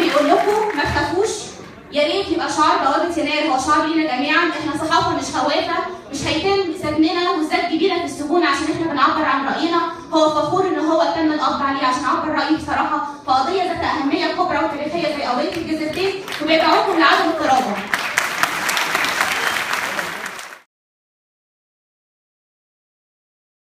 بيقول لكم ما تخافوش يا ريت يبقى شعار بوابه يناير هو شعار لينا جميعا احنا صحافه مش خوافه مش هيتم سجننا وزاد كبيره في السجون عشان احنا بنعبر عن راينا هو فخور ان هو تم القبض عليه عشان عبر رايه بصراحه في قضيه ذات اهميه كبرى وتاريخيه زي قضيه الجزيرتين وبيدعوكم لعدم التراجع